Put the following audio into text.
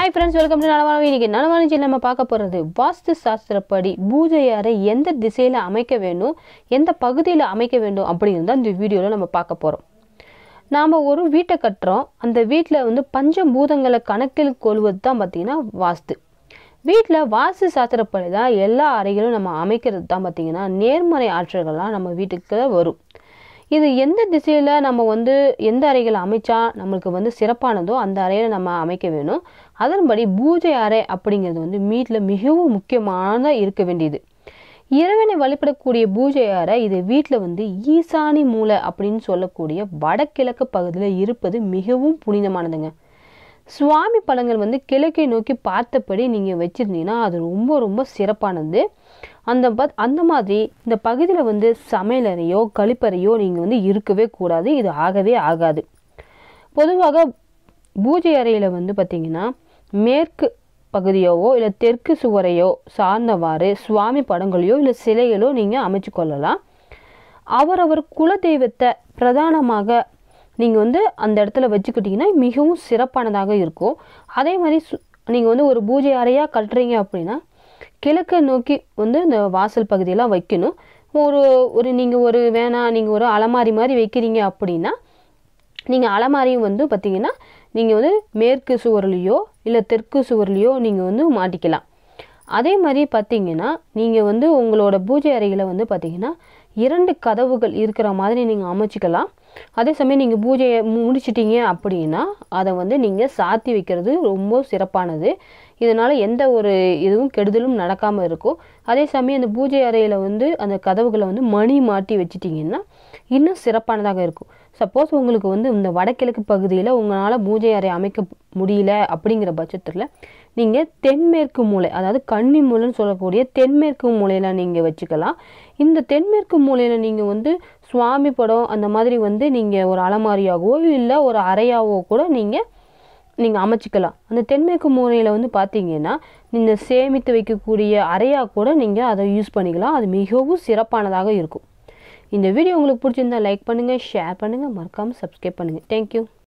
hi friends welcome to நலவாழ்வு இன்னைக்கு நலவாழ்ச்சி நம்ம பார்க்க போகிறது வாஸ்து சாஸ்திரப்படி பூஜை அறை எந்த திசையில் அமைக்க வேண்டும் எந்த பகுதியில் அமைக்க வேண்டும் அப்படிங்கிறது தான் இந்த வீடியோவில் நம்ம பார்க்க போகிறோம் நாம் ஒரு வீட்டை கட்டுறோம் அந்த வீட்டில் வந்து பஞ்சபூதங்களை கணக்கில் கொள்வது தான் பார்த்திங்கன்னா வாஸ்து வீட்டில் வாஸ்து சாஸ்திரப்படி தான் எல்லா அறைகளும் நம்ம அமைக்கிறது தான் பார்த்திங்கன்னா நேர்மறை ஆற்றல்கள்லாம் நம்ம வீட்டுக்கு வரும் இது எந்த திசையில் நம்ம வந்து எந்த அறைகள் அமைச்சா நம்மளுக்கு வந்து சிறப்பானதோ அந்த அறையில் நம்ம அமைக்க வேணும் அதன்படி பூஜை அறை அப்படிங்கிறது வந்து வீட்டில் மிகவும் முக்கியமானதாக இருக்க வேண்டியது இறைவனை வழிபடக்கூடிய பூஜை அறை இது வீட்டில் வந்து ஈசானி மூலை அப்படின்னு சொல்லக்கூடிய வடகிழக்கு பகுதியில் இருப்பது மிகவும் புனிதமானதுங்க சுவாமி படங்கள் வந்து கிழக்கை நோக்கி பார்த்தபடி நீங்கள் வச்சுருந்தீங்கன்னா அது ரொம்ப ரொம்ப சிறப்பானது அந்த பத் அந்த மாதிரி இந்த பகுதியில் வந்து சமையலறையோ கழிப்பறையோ நீங்கள் வந்து இருக்கவே கூடாது இது ஆகவே ஆகாது பொதுவாக பூஜை அறையில் வந்து பார்த்திங்கன்னா மேற்கு பகுதியோவோ இல்லை தெற்கு சுவரையோ சார்ந்தவாறு சுவாமி படங்களையோ இல்லை சிலைகளோ நீங்கள் அமைச்சு கொள்ளலாம் அவரவர் குலதெய்வத்தை பிரதானமாக நீங்கள் வந்து அந்த இடத்துல வச்சுக்கிட்டிங்கன்னா மிகவும் சிறப்பானதாக இருக்கும் அதே மாதிரி சு நீங்கள் வந்து ஒரு பூஜை அறையாக கட்டுறீங்க அப்படின்னா கிழக்கை நோக்கி வந்து இந்த வாசல் பகுதியெல்லாம் வைக்கணும் ஒரு ஒரு நீங்கள் ஒரு வேணாம் நீங்கள் ஒரு அலமாரி மாதிரி வைக்கிறீங்க அப்படின்னா நீங்கள் அலமாரியும் வந்து பார்த்தீங்கன்னா நீங்கள் வந்து மேற்கு சுவர்லேயோ இல்லை தெற்கு சுவர்லேயோ நீங்கள் வந்து மாட்டிக்கலாம் அதே மாதிரி பார்த்தீங்கன்னா நீங்கள் வந்து உங்களோட பூஜை அறைகளை வந்து பார்த்தீங்கன்னா இரண்டு கதவுகள் இருக்கிற மாதிரி நீங்கள் அமைச்சிக்கலாம் அதே சமயம் நீங்கள் பூஜையை முடிச்சிட்டீங்க அப்படின்னா அதை வந்து நீங்கள் சாத்தி வைக்கிறது ரொம்ப சிறப்பானது இதனால் எந்த ஒரு இதுவும் கெடுதலும் நடக்காமல் இருக்கும் அதே சமயம் அந்த பூஜை அறையில் வந்து அந்த கதவுகளை வந்து மணி மாட்டி வச்சிட்டிங்கன்னா இன்னும் சிறப்பானதாக இருக்கும் சப்போஸ் உங்களுக்கு வந்து இந்த வடகிழக்கு பகுதியில் உங்களால் பூஜை அறை அமைக்க முடியல அப்படிங்கிற பட்சத்தில் நீங்கள் தென்மேற்கு மூலை அதாவது கன்னி மூலைன்னு சொல்லக்கூடிய தென்மேற்கு மூலையில் நீங்கள் வச்சுக்கலாம் இந்த தென்மேற்கு மூலையில் நீங்கள் வந்து சுவாமி படம் அந்த மாதிரி வந்து நீங்கள் ஒரு அலமாரியாகவோ இல்லை ஒரு அறையாவோ கூட நீங்கள் நீங்கள் அமைச்சிக்கலாம் அந்த தென்மேற்கு மூலையில் வந்து பார்த்தீங்கன்னா நீங்கள் சேமித்து வைக்கக்கூடிய அறையாக கூட நீங்கள் அதை யூஸ் பண்ணிக்கலாம் அது மிகவும் சிறப்பானதாக இருக்கும் இந்த வீடியோ உங்களுக்கு பிடிச்சிருந்தா லைக் பண்ணுங்கள் ஷேர் பண்ணுங்கள் மறக்காமல் சப்ஸ்கிரைப் பண்ணுங்கள் தேங்க்யூ